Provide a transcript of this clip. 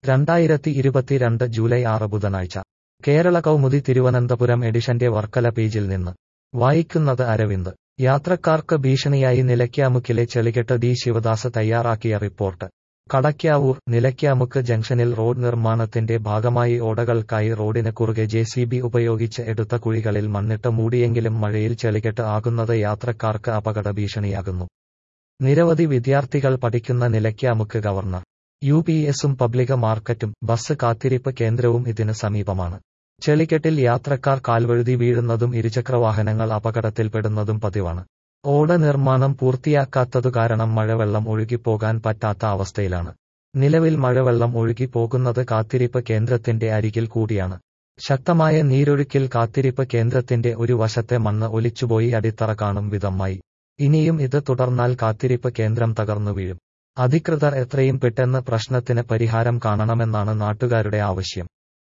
രണ്ടായിരത്തി ഇരുപത്തിരണ്ട് ജൂലൈ ആറ് ബുധനാഴ്ച കേരള കൗമുദി തിരുവനന്തപുരം എഡിഷന്റെ വർക്കല പേജിൽ നിന്ന് വായിക്കുന്നത് അരവിന്ദ് യാത്രക്കാർക്ക് ഭീഷണിയായി നിലയ്ക്കാമുക്കിലെ ചെളികെട്ട് ഡി ശിവദാസ് തയ്യാറാക്കിയ റിപ്പോർട്ട് കടയ്ക്കാവൂർ നിലയ്ക്കാമുക്ക് ജംഗ്ഷനിൽ റോഡ് നിർമ്മാണത്തിന്റെ ഭാഗമായി ഓടകൾക്കായി റോഡിന് കുറുകെ ജെ സി ബി ഉപയോഗിച്ച് എടുത്ത കുഴികളിൽ മണ്ണിട്ട് മൂടിയെങ്കിലും മഴയിൽ ചെളികെട്ട് ആകുന്നത് യാത്രക്കാർക്ക് അപകട ഭീഷണിയാകുന്നു നിരവധി വിദ്യാർത്ഥികൾ പഠിക്കുന്ന നിലയ്ക്കാമുക്ക് ഗവർണർ യു പി എസും പബ്ലിക് മാർക്കറ്റും ബസ് കാത്തിരിപ്പ് കേന്ദ്രവും ഇതിന് സമീപമാണ് ചെളിക്കെട്ടിൽ യാത്രക്കാർ കാൽവഴുതി വീഴുന്നതും ഇരുചക്രവാഹനങ്ങൾ അപകടത്തിൽപ്പെടുന്നതും പതിവാണ് ഓട നിർമ്മാണം പൂർത്തിയാക്കാത്തതു കാരണം മഴവെള്ളം ഒഴുകിപ്പോകാൻ പറ്റാത്ത അവസ്ഥയിലാണ് നിലവിൽ മഴവെള്ളം ഒഴുകിപ്പോകുന്നത് കാത്തിരിപ്പ് കേന്ദ്രത്തിന്റെ അരികിൽ കൂടിയാണ് ശക്തമായ നീരൊഴുക്കിൽ കാത്തിരിപ്പ് കേന്ദ്രത്തിന്റെ ഒരു വശത്തെ മണ്ണ് ഒലിച്ചുപോയി അടിത്തറ കാണും വിധമായി ഇനിയും ഇത് തുടർന്നാൽ കാത്തിരിപ്പ് കേന്ദ്രം തകർന്നു വീഴും അധികൃതർ എത്രയും പെട്ടെന്ന് പ്രശ്നത്തിന് പരിഹാരം കാണണമെന്നാണ് നാട്ടുകാരുടെ ആവശ്യം